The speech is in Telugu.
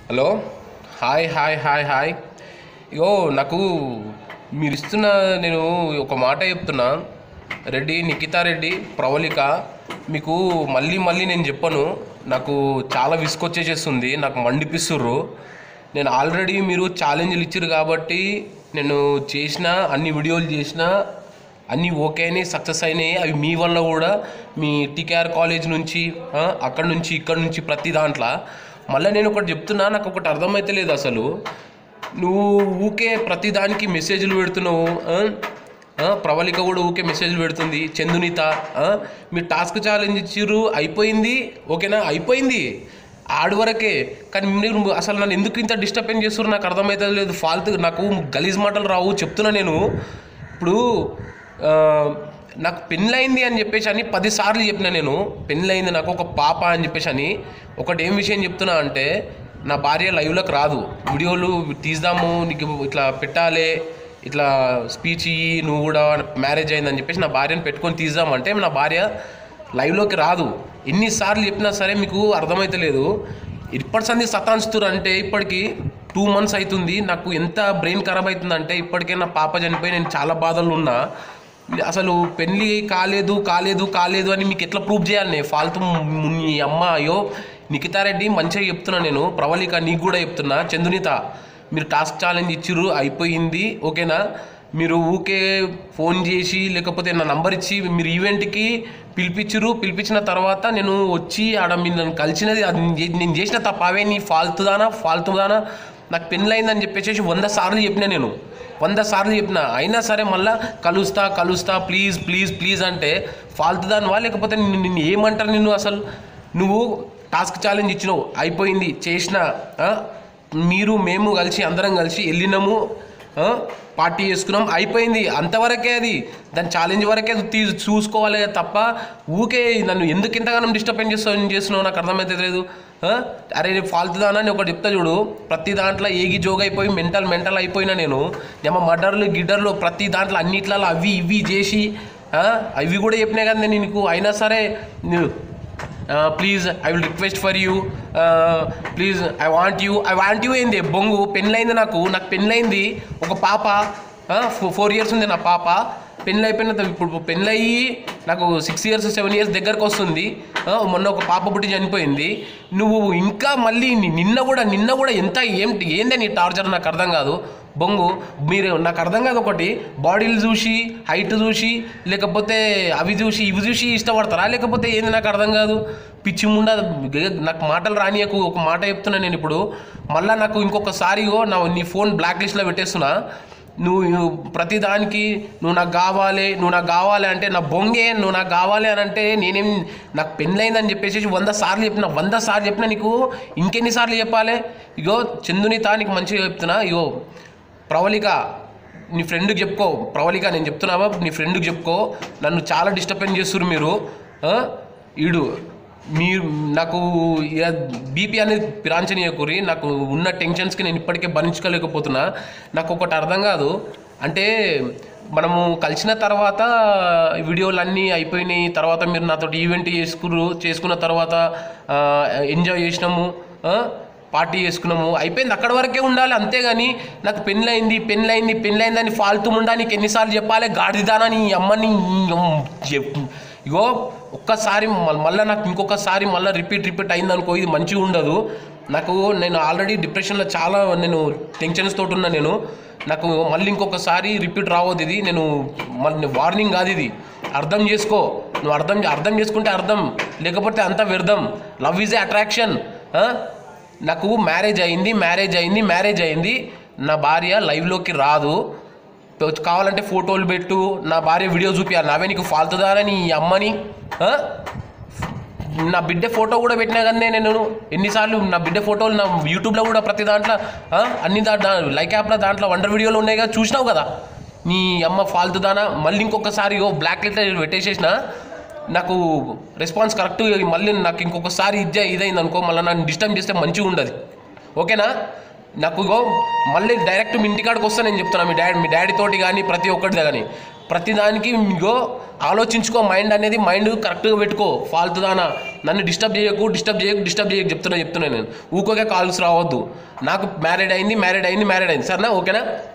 Hello hi hi hi hi ఇగో నాకు మీరు ఇస్తున్న నేను ఒక మాట చెప్తున్నా రెడ్డి నిఖితా రెడ్డి ప్రవళిక మీకు మళ్ళీ మళ్ళీ నేను చెప్పను నాకు చాలా విసుకొచ్చేసేస్తుంది నాకు మండిపిస్తుర్రు నేను ఆల్రెడీ మీరు ఛాలెంజ్లు ఇచ్చారు కాబట్టి నేను చేసిన అన్ని వీడియోలు చేసిన అన్నీ ఓకే అయినాయి సక్సెస్ అయినాయి అవి మీ వల్ల కూడా మీ టీకేఆర్ కాలేజ్ నుంచి ఆ, అక్కడ నుంచి ఇక్కడ నుంచి ప్రతి దాంట్లో మళ్ళీ నేను ఒకటి చెప్తున్నా నాకు ఒకటి అర్థమైతే లేదు అసలు నువ్వు ఊకే ప్రతి దానికి మెసేజ్లు పెడుతున్నావు ఆ? ఆ, ప్రవళిక కూడా ఊకే మెసేజ్లు పెడుతుంది చందునిత ఆ? మీరు టాస్క్ ఛాలెంజ్ ఇచ్చిర్రు అయిపోయింది ఓకేనా అయిపోయింది ఆడి వరకే కానీ మీరు అసలు నన్ను ఎందుకు ఇంత డిస్టర్బెన్స్ చేస్తున్నారు నాకు అర్థమైతే లేదు ఫాల్తు నాకు గలీజ్ మాటలు రావు చెప్తున్నా నేను ఇప్పుడు ఆ, నాకు పెళ్ళయింది అని చెప్పేసి అని పదిసార్లు చెప్పిన నేను పెళ్ళయింది నాకు ఒక పాప అని చెప్పేసి అని ఒకటి ఏం విషయం చెప్తున్నా అంటే నా భార్య లైవ్లోకి రాదు వీడియోలు తీద్దాము నీకు ఇట్లా పెట్టాలి ఇట్లా స్పీచ్ ఇయ్యి నువ్వు కూడా మ్యారేజ్ అయిందని చెప్పేసి నా భార్యను పెట్టుకొని తీద్దామంటే నా భార్య లైవ్లోకి రాదు ఎన్నిసార్లు చెప్పినా సరే మీకు అర్థమైతలేదు ఇప్పటి సంది సతాన్స్తురు అంటే ఇప్పటికి టూ మంత్స్ అవుతుంది నాకు ఎంత బ్రెయిన్ ఖరాబ్ అవుతుందంటే ఇప్పటికే నా పాప చనిపోయి నేను చాలా బాధలు ఉన్నా అసలు పెళ్ళి కాలేదు కాలేదు కాలేదు అని మీకు ఎట్లా ప్రూవ్ చేయాలి నేను ఫాల్తు ము- నీ అమ్మ అయ్యో నిఖితారెడ్డి మంచిగా చెప్తున్నా నేను ప్రవళిక నీకు కూడా చెప్తున్నా చందునిత మీరు టాస్క్ ఛాలెంజ్ ఇచ్చిర్రు అయిపోయింది ఓకేనా మీరు ఊకే ఫోన్ చేసి లేకపోతే నా నంబర్ ఇచ్చి మీరు ఈవెంట్కి పిలిపించరు పిలిపించిన తర్వాత నేను వచ్చి ఆడ మీరు నన్ను కలిసినది అది నేను చే- నేను చేసిన తప్ప అవే నీ ఫాల్తుదానా ఫాల్తుదానా నాకు పెళ్ళయిందని చెప్పేసి వంద సార్లు చెప్పిన నేను వంద సార్లు చెప్పిన అయినా సరే మళ్ళా కలుస్తా కలుస్తా ప్లీజ్ ప్లీజ్ ప్లీజ్ అంటే ఫాల్తుదానివా లేకపోతే నిన్ను నిన్ను ఏమంటారు నిన్ను అసలు నువ్వు టాస్క్ ఛాలెంజ్ ఇచ్చినావు అయిపోయింది చేసిన ఆ? మీరు మేము కలిసి అందరం కలిసి వెళ్ళినాము ఆ? పార్టీ చేసుకున్నాం అయిపోయింది అంతవరకే అది దాని ఛాలెంజ్ వరకే తీ చూసుకోవాలి తప్ప ఊకే నన్ను ఎందుకు ఇంతగానం డిస్టర్బెన్స్ చేస్తావు చేస్తున్నావు నాకు అర్థమైతే లేదు ఆ? అరే నీ ఫాల్తుదానా అని ఒకటి చెప్తా చూడు ప్రతి దాంట్లో ఏగి జోగ్ అయిపోయి మెంటల్ మెంటల్ అయిపోయినా నేను ఏమో మర్డర్లు గిడ్డర్లు ప్రతి దాంట్లో అన్నిట్లలో అవి ఇవి చేసి ఆ? అవి కూడా చెప్పినా కదా నేను నీకు అయినా సరే నువ్వు please I will request for you please I want you I want you ఏంది బొంగు పెళ్ళైంది నాకు నాకు పెళ్ళైంది ఒక పాప ఫోర్ ఇయర్స్ ఉంది నా పాప పెళ్ళి అయిపోయిన తర్వాత ఇప్పుడు పెళ్ళయి నాకు సిక్స్ ఇయర్స్ సెవెన్ ఇయర్స్ దగ్గరకు వస్తుంది ఆ, మొన్న ఒక పాప పుట్టి చనిపోయింది నువ్వు ఇంకా మళ్ళీ ని- నిన్న కూడా నిన్న కూడా ఎంత ఏంటి ఏంది నీ టార్చర్ నాకు అర్థం కాదు బొంగు మీరు నాకు అర్థం కాదు ఒకటి బాడీలు చూసి హైట్ చూసి లేకపోతే అవి చూసి ఇవి చూసి ఇష్టపడతారా లేకపోతే ఏంది నాకు అర్థం కాదు పిచ్చి ముండ నాకు మాటలు రానియకు ఒక మాట చెప్తున్నా నేను ఇప్పుడు మళ్ళీ నాకు ఇంకొకసారి ఇగో నా నీ ఫోన్ బ్లాక్ లిస్ట్లో పెట్టేస్తున్నా నువ్వు నువ్వు ప్రతి దానికి నువ్వు నాకు కావాలి నువ్వు నాకు కావాలి అంటే నా బొంగే నువ్వు నాకు కావాలి అని అంటే నేనేం నాకు పెళ్ళైందని చెప్పేసి వంద సార్లు చెప్పిన వంద సార్లు చెప్పిన నీకు ఇంకెన్నిసార్లు చెప్పాలి ఇగో చందునిత నీకు మంచిగా చెప్తున్నా ఇగో ప్రవళిక నీ ఫ్రెండ్కి చెప్పుకో ప్రవళిక నేను చెప్తున్నావా నీ ఫ్రెండ్కి చెప్పుకో నన్ను చాలా డిస్టర్బెన్స్ చేస్తున్నారు మీరు ఆ? ఈడు మీరు నాకు బీపీ అనేది పిరాంచనీయకూరి నాకు ఉన్న టెన్షన్స్కి నేను ఇప్పటికే భరించుకోలేకపోతున్నా నాకు ఒకటి అర్థం కాదు అంటే మనము కలిసిన తర్వాత వీడియోలు అన్నీ అయిపోయినాయి తర్వాత మీరు నాతో ఈవెంట్ చేసుకురు చేసుకున్న తర్వాత ఎంజాయ్ చేసినాము ఆ? పార్టీ చేసుకున్నాము అయిపోయింది అక్కడ వరకే ఉండాలి అంతేగాని నాకు పెళ్ళైంది పెళ్ళైంది పెళ్ళైంది అని ఫాల్తూ ఉండా నీకు ఎన్నిసార్లు చెప్పాలి గాడిదానా నీ అమ్మని చెప్- ఇగో ఒక్కసారి మ- మళ్ళీ నాకు ఇంకొకసారి మళ్ళీ రిపీట్ రిపీట్ అయింది అనుకో ఇది మంచిగా ఉండదు నాకు నేను ఆల్రెడీ డిప్రెషన్లో చాలా నేను టెన్షన్స్ తోటి ఉన్నా నేను నాకు మళ్ళీ ఇంకొకసారి రిపీట్ రావద్దు ఇది నేను మళ్ళీ వార్నింగ్ కాదు ఇది అర్థం చేసుకో నువ్వు అర్థం అర్థం చేసుకుంటే అర్థం లేకపోతే అంత వ్యర్థం లవ్ ఈజ్ ఏ అట్రాక్షన్ నాకు మ్యారేజ్ అయింది మ్యారేజ్ అయింది మ్యారేజ్ అయింది నా భార్య లైవ్లోకి రాదు కావాలంటే ఫోటోలు పెట్టు నా భార్య వీడియో చూపించాలి నావే నీకు ఫాల్తుదారా నీ అమ్మని ఆ? నా బిడ్డ ఫోటో కూడా పెట్టినా కానీ నేను ఎన్నిసార్లు నా బిడ్డ ఫోటోలు నా యూట్యూబ్లో కూడా ప్రతి దాంట్లో ఆ? అన్ని దాంట్లో లైక్ యాప్లో దాంట్లో వండర్ వీడియోలు ఉన్నాయి కదా చూసినావు కదా నీ అమ్మ ఫాల్తుదానా మళ్ళీ ఇంకొకసారి ఓ బ్లాక్ లెటర్ పెట్టేసేసిన నాకు రెస్పాన్స్ కరెక్ట్ మళ్ళీ నాకు ఇంకొకసారి ఇదే ఇదైంది అనుకో మళ్ళీ నన్ను డిస్టర్బ్ చేస్తే మంచిగా ఉండదు ఓకేనా నాకు ఇగో మళ్ళీ డైరెక్ట్ మీ ఇంటికాడికి వస్తా నేను చెప్తున్నా మీ డాడీ మీ డాడీ తోటి కానీ ప్రతి ఒక్కటి కానీ ప్రతిదానికి ఇగో ఆలోచించుకో మైండ్ అనేది మైండ్ కరెక్ట్గా పెట్టుకో ఫాల్తుదానా నన్ను డిస్టర్బ్ చేయకు డిస్టర్బ్ చేయకు డిస్టర్బ్ చేయకు చెప్తున్నా చెప్తున్నా నేను ఊకోకే కాల్స్ రావద్దు నాకు మ్యారీడ్ అయింది మ్యారీడ్ అయింది మ్యారీడ్ అయింది సరేనా ఓకేనా